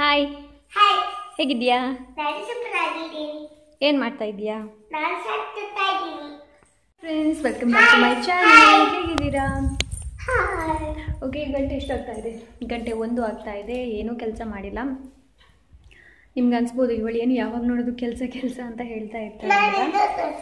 Hi hi ಹೇಗಿದ್ಯಾ ನಾನು super ಆಗಿದ್ದೀನಿ ಏನು ಮಾಡ್ತಾ ಇದೀಯಾ ನಾನು ಸತ್ತುತ್ತಾ ಇದ್ದೀನಿ friends welcome back to my channel ಹೇಗಿದ್ದೀರಾ ಹಾಯ್ ಓಕೆ ಗಂಟೆ ಎಷ್ಟು ಆಗ್ತಾ ಇದೆ ಗಂಟೆ ಒಂದು ಆಗ್ತಾ ಇದೆ ಏನೂ ಕೆಲಸ ಮಾಡಿಲ್ಲ ನಿಮ್ಗೆ ಅನ್ಸ್ಬೋದು ಇವಳು ಏನು ಯಾವಾಗ ನೋಡೋದು ಕೆಲಸ ಕೆಲಸ ಅಂತ ಹೇಳ್ತಾ ಇರ್ತಾರೆ ಅಂತ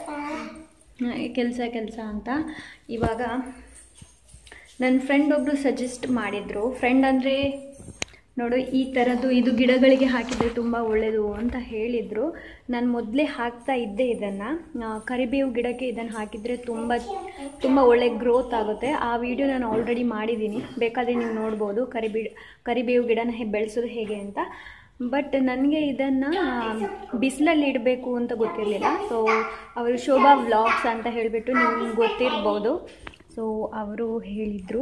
ಕೆಲಸ ಕೆಲಸ ಅಂತ ಇವಾಗ ನನ್ನ ಫ್ರೆಂಡ್ ಒಬ್ಬರು ಸಜೆಸ್ಟ್ ಮಾಡಿದರು ಫ್ರೆಂಡ್ ಅಂದರೆ ನೋಡು ಈ ಥರದ್ದು ಇದು ಗಿಡಗಳಿಗೆ ಹಾಕಿದರೆ ತುಂಬ ಒಳ್ಳೆಯದು ಅಂತ ಹೇಳಿದರು ನಾನು ಮೊದಲೇ ಹಾಕ್ತಾ ಇದ್ದೆ ಇದನ್ನು ಕರಿಬೇವು ಗಿಡಕ್ಕೆ ಇದನ್ನು ಹಾಕಿದರೆ ತುಂಬ ತುಂಬ ಒಳ್ಳೆ ಗ್ರೋತ್ ಆಗುತ್ತೆ ಆ ವಿಡಿಯೋ ನಾನು ಆಲ್ರೆಡಿ ಮಾಡಿದ್ದೀನಿ ಬೇಕಾದರೆ ನೀವು ನೋಡ್ಬೋದು ಕರಿಬಿ ಕರಿಬೇವು ಗಿಡನ ಹೇ ಬೆಳೆಸೋದು ಹೇಗೆ ಅಂತ ಬಟ್ ನನಗೆ ಇದನ್ನು ಬಿಸಿಲಲ್ಲಿ ಇಡಬೇಕು ಅಂತ ಗೊತ್ತಿರಲಿಲ್ಲ ಸೊ ಅವರು ಶೋಭಾ ವ್ಲಾಗ್ಸ್ ಅಂತ ಹೇಳಿಬಿಟ್ಟು ನಿಮ್ಗೆ ಗೊತ್ತಿರ್ಬೋದು ಸೊ ಅವರು ಹೇಳಿದರು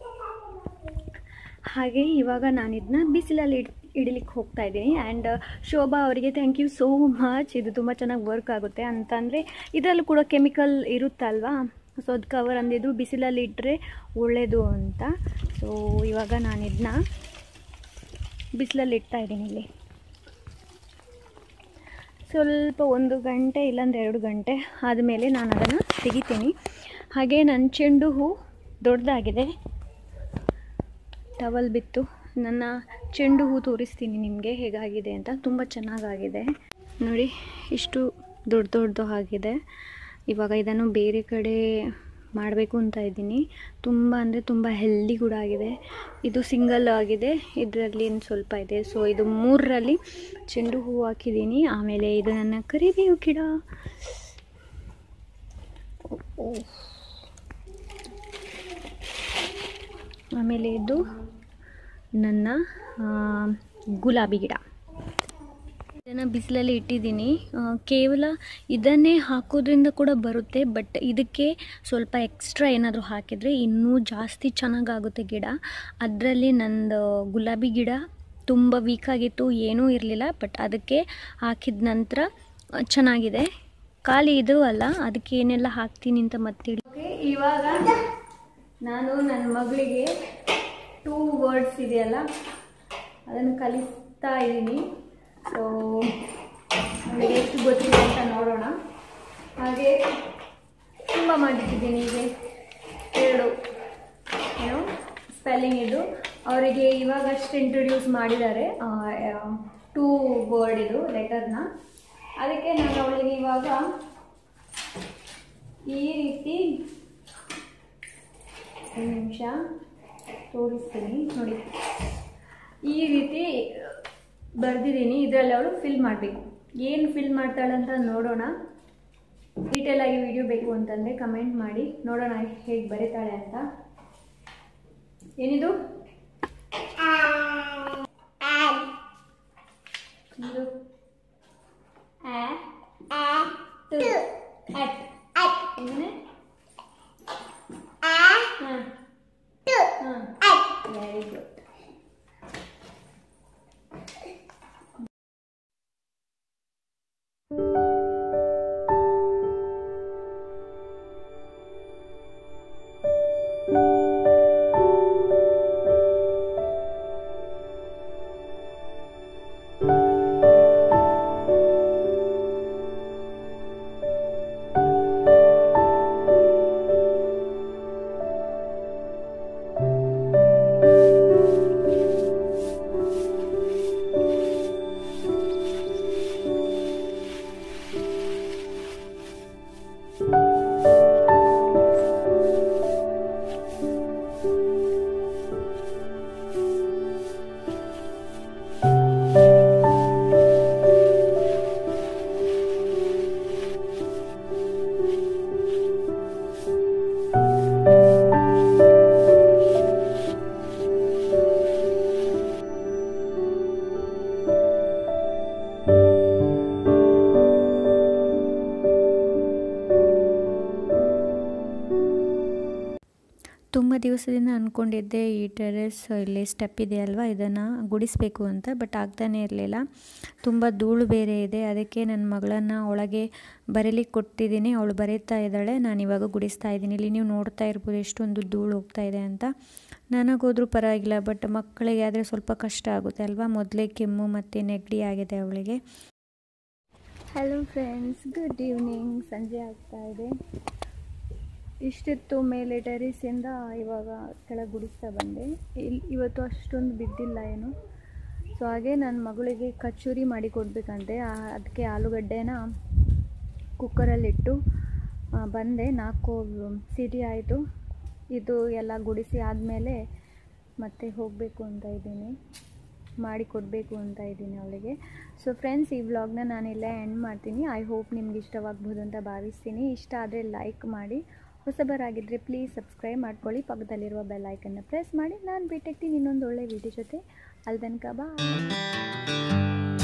ಹಾಗೆ ಇವಾಗ ನಾನು ಇದನ್ನ ಬಿಸಿಲಲ್ಲಿ ಇಡ್ ಇಡಲಿಕ್ಕೆ ಹೋಗ್ತಾ ಇದ್ದೀನಿ ಆ್ಯಂಡ್ ಶೋಭಾ ಅವರಿಗೆ ಥ್ಯಾಂಕ್ ಯು ಸೋ ಮಚ್ ಇದು ತುಂಬ ಚೆನ್ನಾಗಿ ವರ್ಕ್ ಆಗುತ್ತೆ ಅಂತಂದರೆ ಇದರಲ್ಲೂ ಕೂಡ ಕೆಮಿಕಲ್ ಇರುತ್ತಲ್ವಾ ಸೊ ಅದಕ್ಕೆ ಅವರು ಅಂದಿದ್ದು ಬಿಸಿಲಲ್ಲಿ ಇಟ್ಟರೆ ಒಳ್ಳೆಯದು ಅಂತ ಸೊ ಇವಾಗ ನಾನು ಇದನ್ನ ಬಿಸಿಲಲ್ಲಿ ಇಡ್ತಾ ಇದ್ದೀನಿ ಇಲ್ಲಿ ಸ್ವಲ್ಪ ಒಂದು ಗಂಟೆ ಇಲ್ಲಾಂದ್ರೆ ಎರಡು ಗಂಟೆ ಆದಮೇಲೆ ನಾನು ಅದನ್ನು ತೆಗಿತೀನಿ ಹಾಗೆ ನನ್ನ ಚೆಂಡು ಹೂ ದೊಡ್ಡದಾಗಿದೆ ಟವಲ್ ಬಿತ್ತು ನನ್ನ ಚೆಂಡು ಹೂ ತೋರಿಸ್ತೀನಿ ನಿಮಗೆ ಹೇಗಾಗಿದೆ ಅಂತ ತುಂಬ ಚೆನ್ನಾಗಾಗಿದೆ ನೋಡಿ ಇಷ್ಟು ದೊಡ್ಡ ದೊಡ್ಡದು ಆಗಿದೆ ಇವಾಗ ಇದನ್ನು ಬೇರೆ ಕಡೆ ಮಾಡಬೇಕು ಅಂತ ಇದ್ದೀನಿ ತುಂಬ ಅಂದರೆ ತುಂಬ ಹೆಲ್ದಿ ಕೂಡ ಆಗಿದೆ ಇದು ಸಿಂಗಲ್ ಆಗಿದೆ ಇದರಲ್ಲಿ ಸ್ವಲ್ಪ ಇದೆ ಸೊ ಇದು ಮೂರರಲ್ಲಿ ಚೆಂಡು ಹೂ ಹಾಕಿದ್ದೀನಿ ಆಮೇಲೆ ಇದು ನನ್ನ ಕರಿಬೇವು ಗಿಡ ಓ, ಓ. ಆಮೇಲೆ ಇದು ನನ್ನ ಆ, ಗುಲಾಬಿ ಗಿಡ ಇದನ್ನು ಬಿಸಿಲಲ್ಲಿ ಇಟ್ಟಿದ್ದೀನಿ ಆ, ಕೇವಲ ಇದನ್ನೇ ಹಾಕೋದ್ರಿಂದ ಕೂಡ ಬರುತ್ತೆ ಬಟ್ ಇದಕ್ಕೆ ಸ್ವಲ್ಪ ಎಕ್ಸ್ಟ್ರಾ ಏನಾದರೂ ಹಾಕಿದರೆ ಇನ್ನೂ ಜಾಸ್ತಿ ಚೆನ್ನಾಗಾಗುತ್ತೆ ಗಿಡ ಅದರಲ್ಲಿ ನಂದು ಗುಲಾಬಿ ಗಿಡ ತುಂಬ ವೀಕಾಗಿತ್ತು ಏನೂ ಇರಲಿಲ್ಲ ಬಟ್ ಅದಕ್ಕೆ ಹಾಕಿದ ನಂತರ ಆ, ಚೆನ್ನಾಗಿದೆ ಖಾಲಿ ಇದು ಅಲ್ಲ ಅದಕ್ಕೆ ಏನೆಲ್ಲ ಹಾಕ್ತೀನಿ ಅಂತ ಮತ್ತೆ ಓಕೆ ಇವಾಗ ನಾನು ನನ್ನ ಮಗಳಿಗೆ ಟೂ ವರ್ಡ್ಸ್ ಇದೆಯಲ್ಲ ಅದನ್ನು ಕಲಿಸ್ತಾ ಇದ್ದೀನಿ ಸೊ ಅವಳಿಗೆ ಎಷ್ಟು ಗೊತ್ತಿದೆ ಅಂತ ನೋಡೋಣ ಹಾಗೆ ತುಂಬ ಮಾಡಿಟ್ಟಿದ್ದೀನಿ ಹೀಗೆ ಎರಡು ಏನು ಸ್ಪೆಲ್ಲಿಂಗ್ ಇದು ಅವರಿಗೆ ಇವಾಗಷ್ಟು ಇಂಟ್ರೊಡ್ಯೂಸ್ ಮಾಡಿದ್ದಾರೆ ಟೂ ವರ್ಡ್ ಇದು ಲೆಟರ್ನ ಅದಕ್ಕೆ ನಾನು ಅವಳಿಗೆ ಇವಾಗ ಈ ರೀತಿ ಒಂದು ನಿಮಿಷ ತೋರಿಸ್ತೀನಿ ನೋಡಿ ಈ ರೀತಿ ಬರೆದಿದ್ದೀನಿ ಇದರಲ್ಲಿ ಅವಳು ಫಿಲ್ ಮಾಡಬೇಕು ಏನು ಫಿಲ್ ಮಾಡ್ತಾಳೆ ಅಂತ ನೋಡೋಣ ಡೀಟೇಲ್ ಆಗಿ ವಿಡಿಯೋ ಬೇಕು ಅಂತಂದರೆ ಕಮೆಂಟ್ ಮಾಡಿ ನೋಡೋಣ ಹೇಗೆ ಬರೀತಾಳೆ ಅಂತ ಏನಿದು ಇದು ಆ ಟು ಅಟ್ ಏನೇ ಹಾಂ ಹಾಂ ವೆರಿ ಗುಡ್ ತುಂಬ ದಿವಸದಿಂದ ಅಂದ್ಕೊಂಡಿದ್ದೆ ಈ ಟೆರೆಸ್ ಇಲ್ಲಿ ಸ್ಟೆಪ್ ಇದೆ ಅಲ್ವಾ ಇದನ್ನು ಗುಡಿಸಬೇಕು ಅಂತ ಬಟ್ ಆಗ್ತಾನೇ ಇರಲಿಲ್ಲ ತುಂಬ ಧೂಳು ಬೇರೆ ಇದೆ ಅದಕ್ಕೆ ನನ್ನ ಮಗಳನ್ನು ಒಳಗೆ ಬರೀಲಿಕ್ಕೆ ಕೊಟ್ಟಿದ್ದೀನಿ ಅವಳು ಬರೀತಾ ಇದ್ದಾಳೆ ನಾನು ಇವಾಗ ಗುಡಿಸ್ತಾ ಇದ್ದೀನಿ ಇಲ್ಲಿ ನೀವು ನೋಡ್ತಾ ಇರ್ಬೋದು ಎಷ್ಟೊಂದು ಧೂಳು ಹೋಗ್ತಾ ಇದೆ ಅಂತ ನನಗೋದ್ರೂ ಪರವಾಗಿಲ್ಲ ಬಟ್ ಮಕ್ಕಳಿಗೆ ಆದರೆ ಸ್ವಲ್ಪ ಕಷ್ಟ ಆಗುತ್ತೆ ಅಲ್ವಾ ಮೊದಲೇ ಕೆಮ್ಮು ಮತ್ತು ನೆಗಡಿ ಆಗಿದೆ ಅವಳಿಗೆ ಹಲೋ ಫ್ರೆಂಡ್ಸ್ ಗುಡ್ ಈವ್ನಿಂಗ್ ಸಂಜೆ ಆಗ್ತಾ ಇದೆ ಇಷ್ಟಿತ್ತು ಮೇಲೆ ಟೆರಿಸಿಂದ ಇವಾಗ ಕೆಳಗೆ ಗುಡಿಸ್ತಾ ಬಂದೆ ಇಲ್ಲಿ ಇವತ್ತು ಅಷ್ಟೊಂದು ಬಿದ್ದಿಲ್ಲ ಏನು ಸೊ ಹಾಗೆ ನನ್ನ ಮಗಳಿಗೆ ಕಚೂರಿ ಮಾಡಿ ಕೊಡಬೇಕಂತೆ ಅದಕ್ಕೆ ಆಲೂಗಡ್ಡೆನ ಕುಕ್ಕರಲ್ಲಿಟ್ಟು ಆ, ಬಂದೆ ನಾಲ್ಕು ಸಿಟಿ ಆಯಿತು ಇದು ಎಲ್ಲ ಗುಡಿಸಿ ಆದಮೇಲೆ ಮತ್ತೆ ಹೋಗಬೇಕು ಅಂತ ಇದ್ದೀನಿ ಮಾಡಿ ಕೊಡಬೇಕು ಅಂತ ಇದ್ದೀನಿ ಅವಳಿಗೆ ಸೊ ಫ್ರೆಂಡ್ಸ್ ಈ ವ್ಲಾಗ್ನ ನಾನಿಲ್ಲೇ ಎಂಡ್ ಮಾಡ್ತೀನಿ ಐ ಹೋಪ್ ನಿಮ್ಗೆ ಇಷ್ಟವಾಗ್ಬೋದು ಅಂತ ಭಾವಿಸ್ತೀನಿ ಇಷ್ಟ ಆದರೆ ಲೈಕ್ ಮಾಡಿ ಹೊಸಬರಾಗಿದ್ದರೆ ಪ್ಲೀಸ್ ಸಬ್ಸ್ಕ್ರೈಬ್ ಮಾಡ್ಕೊಳ್ಳಿ ಪಕ್ಕದಲ್ಲಿರುವ ಬೆಲ್ ಐಕನ್ನ ಪ್ರೆಸ್ ಮಾಡಿ ನಾನು ಬಿಟ್ಟಿರ್ತೀನಿ ಇನ್ನೊಂದು ಒಳ್ಳೆ ವಿಡಿಯೋ ಜೊತೆ ಅಲ್ಲಿ ತನಕ ಬಾಯ್